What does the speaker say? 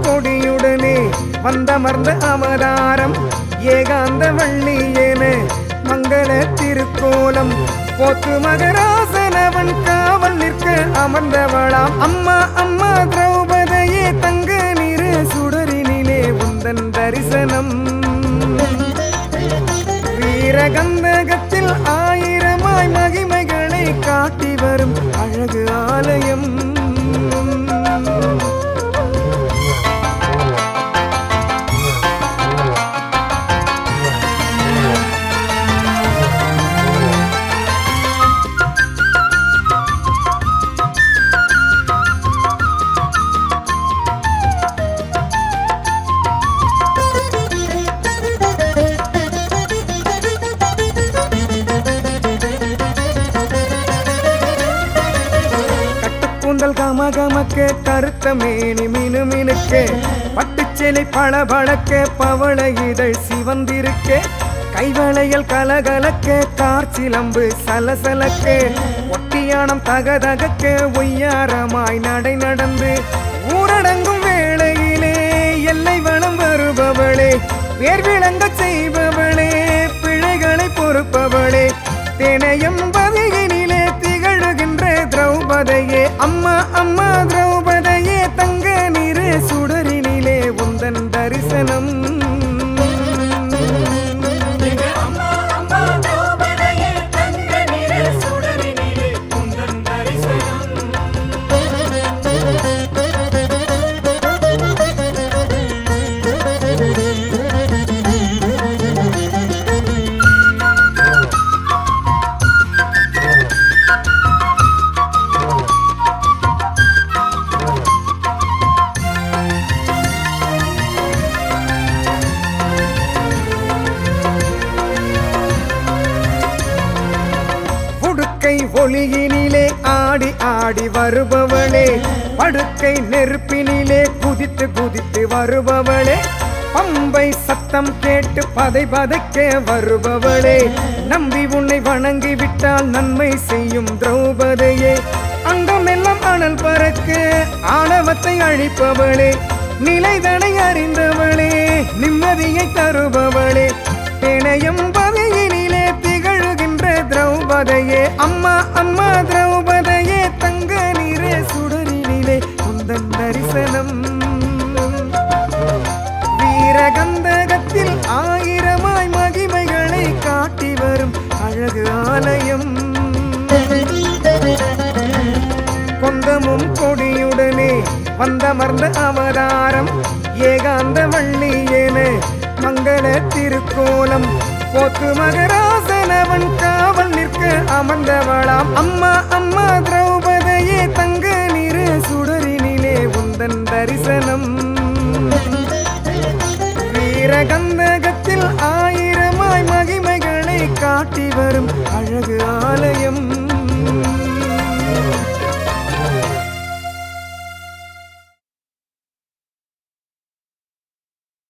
கொடியுடனே வந்தமர்ந்த அவதாரம் ஏகாந்த வள்ளியேன மங்கள திருக்கோலம் போத்து மகராசனவன் காவல் நிற்க அமர்ந்தவளாம் அம்மா அம்மா திரௌபதையே தங்க நிறு சுடரினிலே உந்தன் தரிசனம் வீரகந்தகத்தில் ஆயிரமாய் மகிமைகளை காட்டி வரும் அழகு ஆலயம் கட்டுக்கூந்தல் கமகமக்க கருத்த மேனி மினு மினுக்க பட்டுச்சேலை பளபளக்க பவள இதழ் சிவந்திருக்க கைவளையல் கலகலக்க கார்ச்சிலம்பு சலசலக்க ஒட்டியானம் தகதகக்க ஒய்யாரமாய் நடை நடந்து ஊரடங்கும் வேளையிலே எல்லை வளம் வருபவளே வேர் விளங்க செய்பவளே பிழைகளை பொறுப்பவளே தினையும் பதியினிலே திகழுகின்ற திரௌபதையே அம்மா அம்மா திரௌபதையே தங்க நிறு சுடரினிலே உந்தன் தரிசனம் அம்மா அம்மா திரௌபதியே தங்க நிற சுடரினிலே உந்தன் தரிசனம் உடுக்கை ஒளியினிலே ஆடி ஆடி வருபவளே படுக்கை நெருப்பினிலே குதித்து குதித்து வருபவளே பம்பை சத்தம் கேட்டு பதை பதைக்க வருபவளே நம்பி உன்னை வணங்கி விட்டால் நன்மை செய்யும் திரௌபதியே அங்கமெல்லாம் அனல் பறக்க ஆணவத்தை அழிப்பவளே நிலைதனை அறிந்தவளே நிம்மதியை தருபவளே பிணையும் பகையினிலே திகழுகின்ற திரௌபதையே அம்மா அம்மா திரௌபதையே தங்க நீரே சுடரினிலே உந்தன் தரிசனம் வீரகந்தகத்தில் ஆயிரமாய் மகிமைகளை காட்டி வரும் அழகு ஆலயம் கொந்தமும் கொடியுடனே வந்தமர்ந்த அவதாரம் ஏகாந்த வள்ளியேன மங்கள திருக்கோலம் போத்து மகராசனவன் காவல் நிற்க அமர்ந்தவளாம் அம்மா அம்மா திரௌபதையே தங்க நிறு சுடரினிலே உந்தன் தரிசனம்